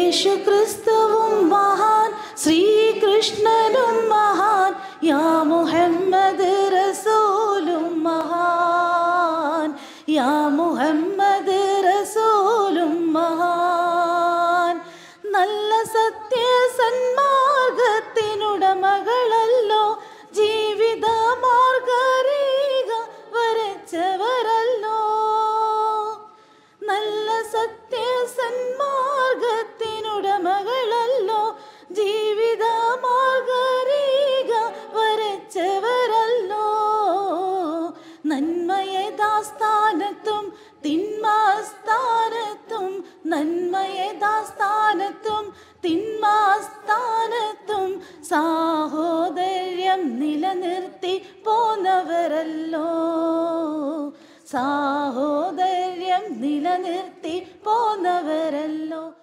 യേശു ക്രിസ്തുവും മഹാൻ ശ്രീകൃഷ്ണനും മഹാൻ യാ മുഹമ്മദ് റസൂലും മഹാൻ യാ മുഹമ്മദ് റസൂലും മഹാൻ നല്ല സത്യ സന്മാർഗത്തിനുടമകളല്ലോ ജീവിത മാർഗരേഖ വരച്ചവരല്ലോ നല്ല സത്യ സന്മാർഗത്തിനുടമകളല്ലോ ജീവിത മാർഗരേഖ വരച്ചവരല്ലോ നന്മയഥാസ്ഥാനത്തും തിന്മാസ്ഥാനത്തും നന്മയഥാസ്ഥാനത്തും തിന്മാസ്ഥാനത്തും സാഹോദര്യം നിലനിർത്തി പോന്നവരല്ലോ സാഹോദര്യം നിലനിർത്തി പോന്നവരല്ലോ